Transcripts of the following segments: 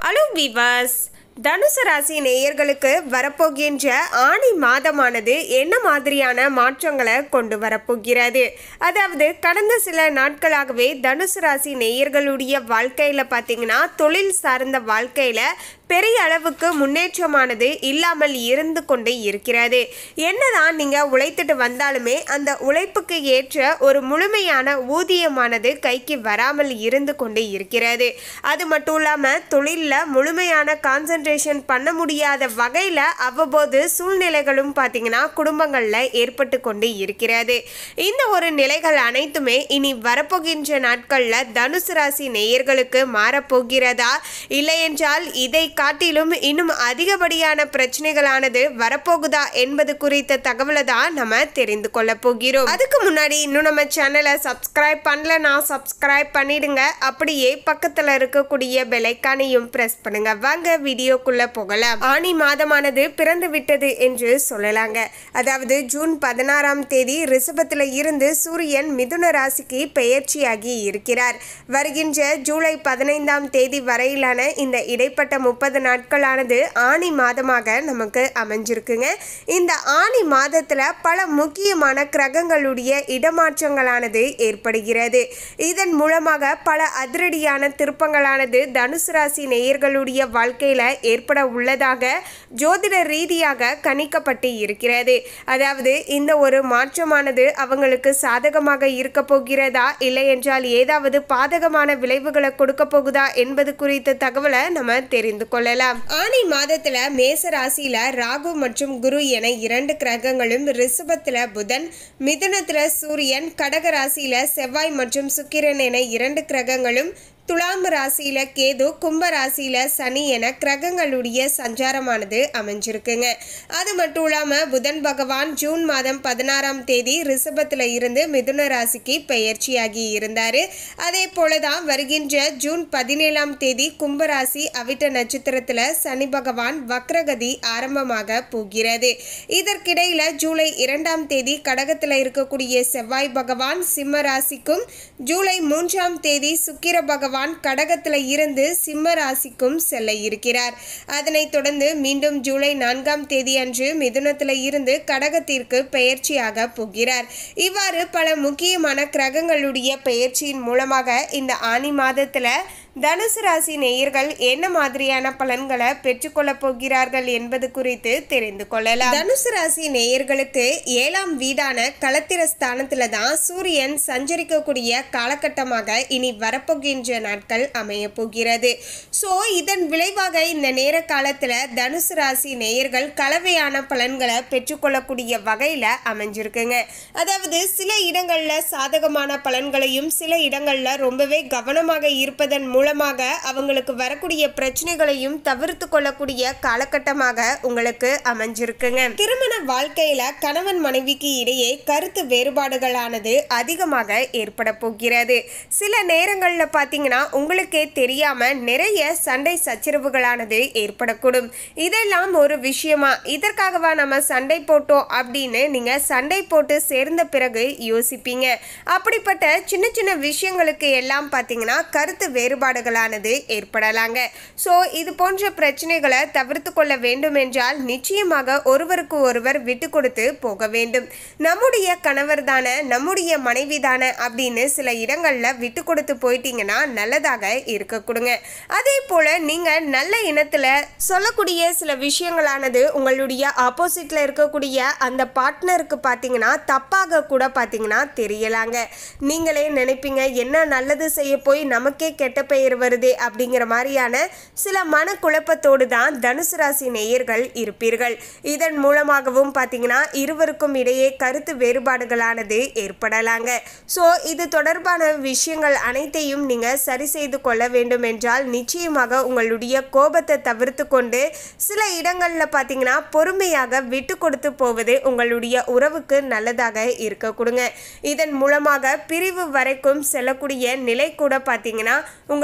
hello விவாஸ் தனுசு ராசி நேயர்களுக்கு வரப்போகின்ற ஆணி மாதமானது என்ன மாதிரியான மாற்றங்களை கொண்டு வரப்போகிறது அதாவது கடந்த சில நாட்களாகவே தனுசு ராசி நேயர்களுடைய வாழ்க்கையில் பார்த்தீங்கன்னா தொழில் சார்ந்த வாழ்க்கையில் பெரிய அளவுக்கு முன்னேற்றமானது இல்லாமல் இருந்து கொண்டு இருக்கிறது என்னதான் நீங்கள் உழைத்துட்டு வந்தாலுமே அந்த உழைப்புக்கு ஏற்ற ஒரு முழுமையான ஊதியமானது கைக்கு வராமல் இருந்து கொண்டு இருக்கிறது அது மட்டும் இல்லாமல் தொழிலில் முழுமையான கான்சன்ட்ரேஷன் பண்ண முடியாத வகையில் அவ்வப்போது சூழ்நிலைகளும் பார்த்தீங்கன்னா குடும்பங்களில் ஏற்பட்டு கொண்டு இருக்கிறது இந்த ஒரு நிலைகள் அனைத்துமே இனி வரப்போகின்ற நாட்களில் தனுசு ராசி நேயர்களுக்கு மாறப்போகிறதா இல்லையென்றால் இதை காட்டிலும் இன்னும் அதிகப்படியான பிரச்சனைகளானது வரப்போகுதா என்பது குறித்த தகவலை தான் நம்ம தெரிந்து கொள்ள போகிறோம் அதுக்கு முன்னாடி இன்னும் நம்ம சேனலை சப்ஸ்கிரைப் பண்ணலனா சப்ஸ்கிரைப் பண்ணிடுங்க அப்படியே பக்கத்துல இருக்கக்கூடிய பெலைக்கானையும் பிரஸ் பண்ணுங்க வாங்க வீடியோக்குள்ள போகலாம் ஆணி மாதமானது பிறந்து விட்டது என்று சொல்லலாங்க அதாவது ஜூன் பதினாறாம் தேதி ரிஷபத்துல இருந்து சூரியன் மிதுன ராசிக்கு பெயர்ச்சியாகி இருக்கிறார் வருகின்ற ஜூலை பதினைந்தாம் தேதி வரையிலான இந்த இடைப்பட்ட முப்பது நாட்களானது ஆணி மாதமாக நமக்கு அமைஞ்சிருக்குங்க இந்த ஆணி மாதத்துல பல முக்கியமான கிரகங்களுடைய இடமாற்றங்களானது ஏற்படுகிறது இதன் மூலமாக பல அதிரடியான திருப்பங்களானது தனுசு ராசி நேயர்களுடைய வாழ்க்கையில ஏற்பட உள்ளதாக ஜோதிட ரீதியாக கணிக்கப்பட்டு இருக்கிறது அதாவது இந்த ஒரு மாற்றமானது அவங்களுக்கு சாதகமாக இருக்க போகிறதா இல்லை என்றால் ஏதாவது பாதகமான விளைவுகளை கொடுக்க போகுதா என்பது குறித்த தகவலை நம்ம தெரிந்து கொள்ளலாம் ஆணி மாதத்துல மேச ராசியில ராகு மற்றும் குரு என இரண்டு கிரகங்களும் ரிஷபத்துல புதன் மிதுனத்துல சூரியன் கடக ராசியில செவ்வாய் மற்றும் சுக்கிரன் என இரண்டு கிரகங்களும் துலாம் ராசியில கேது கும்ப ராசியில சனி என கிரகங்களுடைய சஞ்சாரமானது அமைஞ்சிருக்குங்க அது மட்டும் இல்லாம புதன் பகவான் ஜூன் மாதம் பதினாறாம் தேதி ரிஷபத்துல இருந்து மிதுன ராசிக்கு பெயர்ச்சியாகி இருந்தாரு அதே போலதான் வருகின்ற ஜூன் பதினேழாம் தேதி கும்பராசி அவிட்ட நட்சத்திரத்துல சனி பகவான் வக்ரகதி ஆரம்பமாக போகிறது இதற்கிடையில ஜூலை இரண்டாம் தேதி கடகத்துல இருக்கக்கூடிய செவ்வாய் பகவான் சிம்ம ராசிக்கும் ஜூலை மூன்றாம் தேதி சுக்கிர பகவான் பகவான் கடகத்துல இருந்து சிம்ம ராசிக்கும் செல்ல இருக்கிறார் அதனைத் தொடர்ந்து மீண்டும் ஜூலை நான்காம் தேதி அன்று மிதுனத்துல இருந்து கடகத்திற்கு பெயர்ச்சியாக போகிறார் இவ்வாறு பல முக்கியமான கிரகங்களுடைய பெயர்ச்சியின் மூலமாக இந்த ஆனி மாதத்துல தனுசு ராசி நேயர்கள் என்ன மாதிரியான பலன்களை பெற்றுக்கொள்ள போகிறார்கள் என்பது குறித்து தெரிந்து கொள்ளலாம் தனுசு ராசி நேயர்களுக்கு ஏழாம் வீடான களத்திர ஸ்தானத்துல தான் சூரியன் சஞ்சரிக்கக்கூடிய காலகட்டமாக இனி வரப்போகின்ற நாட்கள் அமைய போகிறது ஸோ இதன் விளைவாக இந்த நேர காலத்துல தனுசு ராசி நேயர்கள் கலவையான பலன்களை பெற்றுக்கொள்ளக்கூடிய வகையில அமைஞ்சிருக்குங்க அதாவது சில இடங்கள்ல சாதகமான பலன்களையும் சில இடங்கள்ல ரொம்பவே கவனமாக இருப்பதன் மூலம் மூலமாக அவங்களுக்கு வரக்கூடிய பிரச்சனைகளையும் தவிர்த்து கொள்ளக்கூடிய காலகட்டமாக உங்களுக்கு அமைஞ்சிருக்குங்க திருமண வாழ்க்கையில கணவன் மனைவிக்கு இடையே கருத்து வேறுபாடுகளானது அதிகமாக ஏற்பட போகிறது சில நேரங்கள்ல பாத்தீங்கன்னா உங்களுக்கே தெரியாம நிறைய சண்டை சச்சரவுகளானது ஏற்படக்கூடும் இதெல்லாம் ஒரு விஷயமா இதற்காகவா நம்ம சண்டை போட்டோம் அப்படின்னு நீங்க சண்டை போட்டு சேர்ந்த பிறகு யோசிப்பீங்க அப்படிப்பட்ட சின்ன சின்ன விஷயங்களுக்கு எல்லாம் பாத்தீங்கன்னா கருத்து வேறுபாடுகளானது ஏற்படலாங்க ஸோ இது போன்ற பிரச்சனைகளை தவிர்த்து கொள்ள வேண்டும் என்றால் நிச்சயமாக ஒருவருக்கு ஒருவர் விட்டு கொடுத்து போக வேண்டும் நம்முடைய கணவர் தானே நம்முடைய மனைவி தானே அப்படின்னு சில இடங்களில் விட்டு கொடுத்து போயிட்டீங்கன்னா நல்லதாக இருக்க கொடுங்க அதே போல நீங்க நல்ல இனத்துல சொல்லக்கூடிய சில விஷயங்களானது உங்களுடைய ஆப்போசிட்ல இருக்கக்கூடிய அந்த பார்ட்னருக்கு பார்த்தீங்கன்னா தப்பாக கூட பார்த்தீங்கன்னா தெரியலாங்க நீங்களே நினைப்பீங்க என்ன நல்லது செய்ய போய் நமக்கே கெட்ட பெயர் வருதே அப்படிங்கிற மாதிரியான சில மனக்குழப்பத்தோடு தான் தனுசு ராசி நேயர்கள் இருப்பீர்கள் இதன் மூலமாகவும் பார்த்தீங்கன்னா இருவருக்கும் இடையே கருத்து வேறுபாடுகளானது ஏற்படலாங்க ஸோ இது தொடர்பான விஷயங்கள் அனைத்தையும் நீங்கள் சரி செய்து கொள்ள வேண்டும் என்றால் நிச்சயமாக உங்களுடைய கோபத்தை தவிர்த்து கொண்டு சில இடங்களில் பார்த்தீங்கன்னா பொறுமையாக விட்டு கொடுத்து போவது உங்களுடைய உறவுக்கு நல்லதாக இருக்க கொடுங்க இதன் மூலமாக பிரிவு வரைக்கும் செல்லக்கூடிய நிலை கூட பார்த்தீங்கன்னா உங்களுக்கு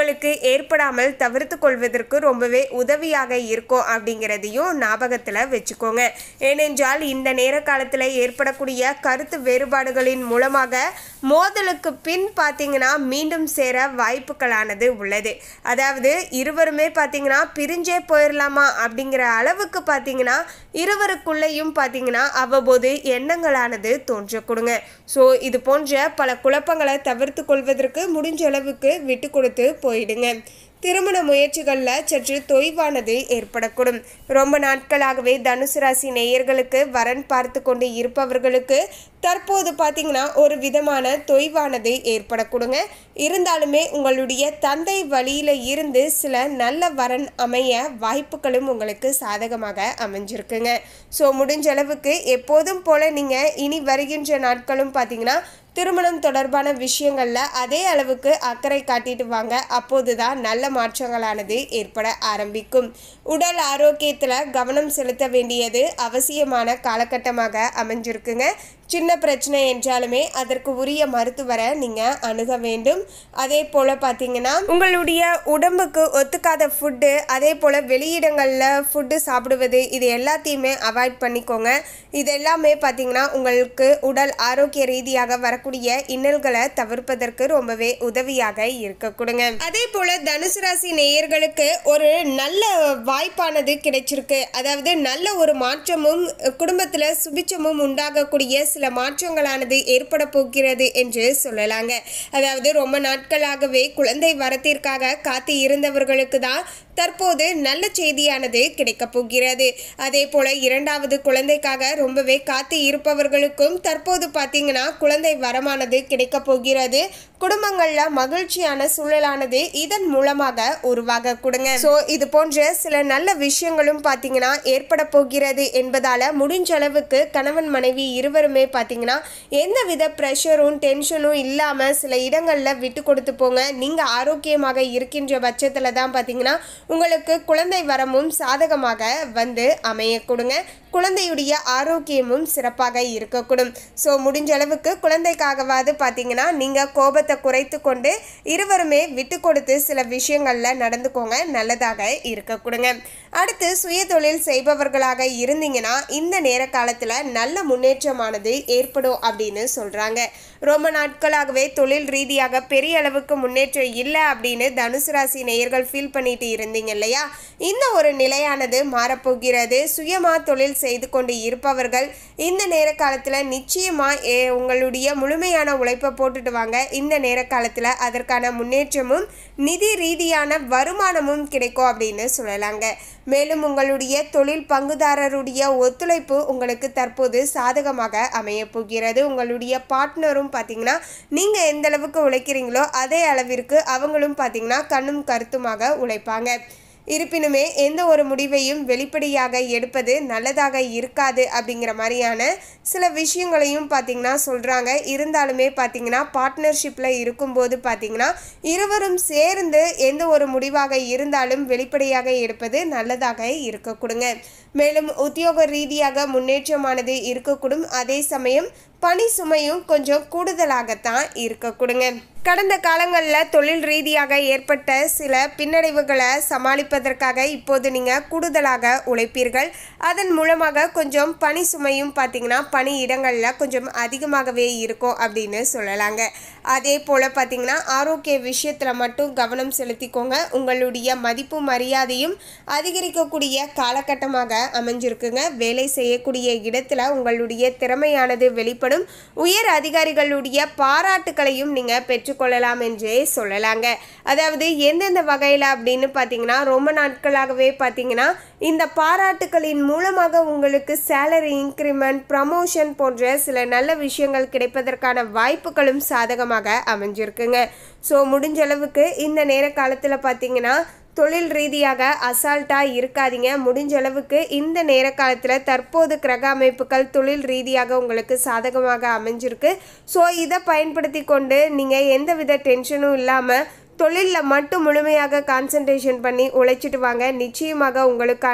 உங்களுக்கு ஏற்படாமல் தவிர்த்து கொள்வதற்கு ரொம்பவே உதவியாக இருக்கும் அப்படிங்கிறதையும் ஞாபகத்தில் வச்சுக்கோங்க ஏனென்றால் இந்த நேர காலத்தில் ஏற்படக்கூடிய கருத்து வேறுபாடுகளின் மூலமாக மோதலுக்கு பின் பார்த்தீங்கன்னா மீண்டும் சேர வாய்ப்புகளானது உள்ளது அதாவது இருவருமே பார்த்தீங்கன்னா பிரிஞ்சே போயிடலாமா அப்படிங்கிற அளவுக்கு பார்த்தீங்கன்னா இருவருக்குள்ளேயும் பார்த்தீங்கன்னா அவ்வப்போது எண்ணங்களானது தோன்ற கொடுங்க ஸோ இது போன்ற பல குழப்பங்களை தவிர்த்து கொள்வதற்கு முடிஞ்ச அளவுக்கு விட்டு கொடுத்து போயிடுங்க திருமண முயற்சிகளில் சற்று தொய்வானது ஏற்படக்கூடும் ரொம்ப நாட்களாகவே தனுசு ராசி நேயர்களுக்கு வரன் பார்த்து கொண்டு இருப்பவர்களுக்கு தற்போது பார்த்தீங்கன்னா ஒரு விதமான தொய்வானது ஏற்படக்கூடுங்க இருந்தாலுமே உங்களுடைய தந்தை வழியில் இருந்து சில நல்ல வரன் அமைய வாய்ப்புகளும் உங்களுக்கு சாதகமாக அமைஞ்சிருக்குங்க ஸோ முடிஞ்ச அளவுக்கு எப்போதும் போல நீங்கள் இனி வருகின்ற நாட்களும் பார்த்தீங்கன்னா திருமணம் தொடர்பான விஷயங்களில் அதே அளவுக்கு அக்கறை காட்டிட்டு வாங்க அப்போது தான் நல்ல மாற்றங்களானது ஏற்பட ஆரம்பிக்கும் உடல் ஆரோக்கியத்தில் கவனம் செலுத்த வேண்டியது அவசியமான காலகட்டமாக அமைஞ்சிருக்குங்க சின்ன பிரச்சனை என்றாலுமே அதற்கு உரிய மருத்துவரை நீங்கள் அணுக வேண்டும் அதே போல் பார்த்தீங்கன்னா உங்களுடைய உடம்புக்கு ஒத்துக்காத ஃபுட்டு அதே போல் வெளியிடங்களில் ஃபுட்டு சாப்பிடுவது இது எல்லாத்தையுமே அவாய்ட் பண்ணிக்கோங்க இது எல்லாமே பார்த்தீங்கன்னா உங்களுக்கு உடல் ஆரோக்கிய ரீதியாக வரக்கூடிய இன்னல்களை தவிர்ப்பதற்கு ரொம்பவே உதவியாக இருக்க கொடுங்க அதே போல் தனுசு ராசி நேயர்களுக்கு ஒரு நல்ல வாய்ப்பானது கிடைச்சிருக்கு அதாவது நல்ல ஒரு மாற்றமும் குடும்பத்தில் சுபிச்சமும் உண்டாகக்கூடிய சில மாற்றங்களானது ஏற்பட போகிறது என்று சொல்லலாங்க அதாவது ரொம்ப நாட்களாகவே குழந்தை வரத்திற்காக காத்து இருந்தவர்களுக்கு தான் தற்போது நல்ல செய்தியானது கிடைக்கப் போகிறது அதே போல இரண்டாவது குழந்தைக்காக ரொம்பவே காத்து இருப்பவர்களுக்கும் தற்போது பார்த்தீங்கன்னா குழந்தை வரமானது கிடைக்கப் போகிறது குடும்பங்களில் மகிழ்ச்சியான சூழலானது இதன் மூலமாக உருவாக கொடுங்க ஸோ இது போன்ற சில நல்ல விஷயங்களும் பார்த்தீங்கன்னா ஏற்பட போகிறது என்பதால முடிஞ்ச அளவுக்கு கணவன் மனைவி இருவருமே பார்த்தீங்கன்னா எந்தவித ப்ரெஷரும் டென்ஷனும் இல்லாமல் சில இடங்களில் விட்டு கொடுத்து போங்க நீங்கள் ஆரோக்கியமாக இருக்கின்ற பட்சத்தில் தான் பார்த்தீங்கன்னா உங்களுக்கு குழந்தை வரமும் சாதகமாக வந்து அமைய கொடுங்க குழந்தையுடைய ஆரோக்கியமும் சிறப்பாக இருக்கக்கூடும் ஸோ முடிஞ்ச அளவுக்கு குழந்தைக்காகவாது பார்த்தீங்கன்னா நீங்கள் கோபத்தை குறைத்து கொண்டு இருவருமே விட்டு கொடுத்து சில விஷயங்களில் நடந்துக்கோங்க நல்லதாக இருக்கக்கூடுங்க அடுத்து சுய தொழில் செய்பவர்களாக இருந்தீங்கன்னா இந்த நேர காலத்தில் நல்ல முன்னேற்றமானது ஏற்படும் அப்படின்னு சொல்கிறாங்க ரொம்ப நாட்களாகவே தொழில் ரீதியாக பெரிய அளவுக்கு முன்னேற்றம் இல்லை அப்படின்னு தனுசு ராசி நேயர்கள் ஃபீல் பண்ணிட்டு இருந்தீங்க இல்லையா இந்த ஒரு நிலையானது மாறப்போகிறது சுயமாக தொழில் செய்து கொண்டு இருப்பவர்கள் இந்த நேர காலத்தில் நிச்சயமாக உங்களுடைய முழுமையான உழைப்பை போட்டுட்டு வாங்க இந்த நேர காலத்தில் அதற்கான முன்னேற்றமும் நிதி ரீதியான வருமானமும் கிடைக்கும் அப்படின்னு சொல்லலாங்க மேலும் உங்களுடைய தொழில் பங்குதாரருடைய ஒத்துழைப்பு உங்களுக்கு தற்போது சாதகமாக அமைய போகிறது உங்களுடைய பார்ட்னரும் பார்த்தீங்கன்னா நீங்கள் எந்த அளவுக்கு உழைக்கிறீங்களோ அதே அளவிற்கு அவங்களும் பார்த்தீங்கன்னா கண்ணும் கருத்துமாக உழைப்பாங்க இருப்பினுமே எந்த ஒரு முடிவையும் வெளிப்படையாக எடுப்பது நல்லதாக இருக்காது அப்படிங்கிற மாதிரியான சில விஷயங்களையும் பார்த்தீங்கன்னா சொல்கிறாங்க இருந்தாலுமே பார்த்தீங்கன்னா பார்ட்னர்ஷிப்பில் இருக்கும்போது பார்த்தீங்கன்னா இருவரும் சேர்ந்து எந்த ஒரு முடிவாக இருந்தாலும் வெளிப்படையாக எடுப்பது நல்லதாக இருக்க கொடுங்க மேலும் உத்தியோக ரீதியாக முன்னேற்றமானது இருக்கக்கூடும் அதே சமயம் பணி சுமையும் கொஞ்சம் கூடுதலாகத்தான் இருக்க கொடுங்க கடந்த காலங்களில் தொழில் ரீதியாக ஏற்பட்ட சில பின்னடைவுகளை சமாளிப்பதற்காக இப்போது நீங்கள் கூடுதலாக உழைப்பீர்கள் அதன் மூலமாக கொஞ்சம் பணி சுமையும் பார்த்தீங்கன்னா பணி இடங்களில் கொஞ்சம் அதிகமாகவே இருக்கும் அப்படின்னு சொல்லலாங்க அதே போல் பார்த்தீங்கன்னா ஆரோக்கிய விஷயத்தில் மட்டும் கவனம் செலுத்திக்கோங்க உங்களுடைய மதிப்பு மரியாதையும் அதிகரிக்கக்கூடிய காலகட்டமாக அமைஞ்சிருக்குங்க வேலை செய்யக்கூடிய இடத்துல உங்களுடைய திறமையானது வெளிப்படும் உயர் அதிகாரிகளுடைய பாராட்டுக்களையும் நீங்கள் பெற்றுக்கொள்ளலாம் என்றே சொல்லலாங்க அதாவது எந்தெந்த வகையில் அப்படின்னு பார்த்தீங்கன்னா ரொம்ப நாட்களாகவே பார்த்தீங்கன்னா இந்த பாராட்டுக்களின் மூலமாக உங்களுக்கு சேலரி இன்க்ரிமெண்ட் ப்ரமோஷன் போன்ற சில நல்ல விஷயங்கள் கிடைப்பதற்கான வாய்ப்புகளும் சாதகமாக அமைஞ்சிருக்குங்க ஸோ முடிஞ்ச அளவுக்கு இந்த நேர காலத்தில் பார்த்தீங்கன்னா தொழில் ரீதியாக அசால்ட்டாக இருக்காதீங்க முடிஞ்ச அளவுக்கு இந்த நேர காலத்தில் தற்போது கிரக அமைப்புகள் தொழில் ரீதியாக உங்களுக்கு சாதகமாக அமைஞ்சிருக்கு ஸோ இதை பயன்படுத்தி கொண்டு நீங்கள் எந்தவித டென்ஷனும் இல்லாமல் தொழிலில் மட்டும் முழுமையாக கான்சன்ட்ரேஷன் பண்ணி உழைச்சிட்டு வாங்க நிச்சயமாக உங்களுக்கான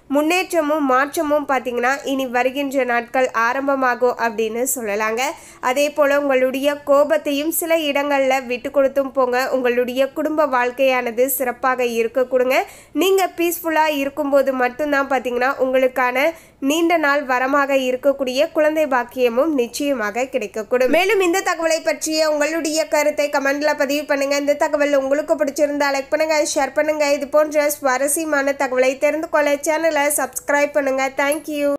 முன்னேற்றமும் மாற்றமும் பார்த்தீங்கன்னா இனி வருகின்ற நாட்கள் ஆரம்பமாகும் அப்படின்னு சொல்லலாங்க அதே போல் உங்களுடைய கோபத்தையும் சில இடங்களில் விட்டு கொடுத்தும் போங்க உங்களுடைய குடும்ப வாழ்க்கையானது சிறப்பாக இருக்க கொடுங்க நீங்கள் பீஸ்ஃபுல்லாக இருக்கும்போது மட்டும்தான் பார்த்தீங்கன்னா உங்களுக்கான நீண்ட நாள் வரமாக இருக்கக்கூடிய குழந்தை பாக்கியமும் நிச்சயமாக கிடைக்கக்கூடும் மேலும் இந்த தகவலை பற்றிய உங்களுடைய கருத்தை கமெண்ட்ல பதிவு பண்ணுங்க இந்த தகவல் உங்களுக்கு பிடிச்சிருந்தா லைக் பண்ணுங்க ஷேர் பண்ணுங்க இது போன்ற சுவாரஸ்யமான தகவலை தெரிந்து கொள்ள சேனலை சப்ஸ்கிரைப் பண்ணுங்க தேங்க்யூ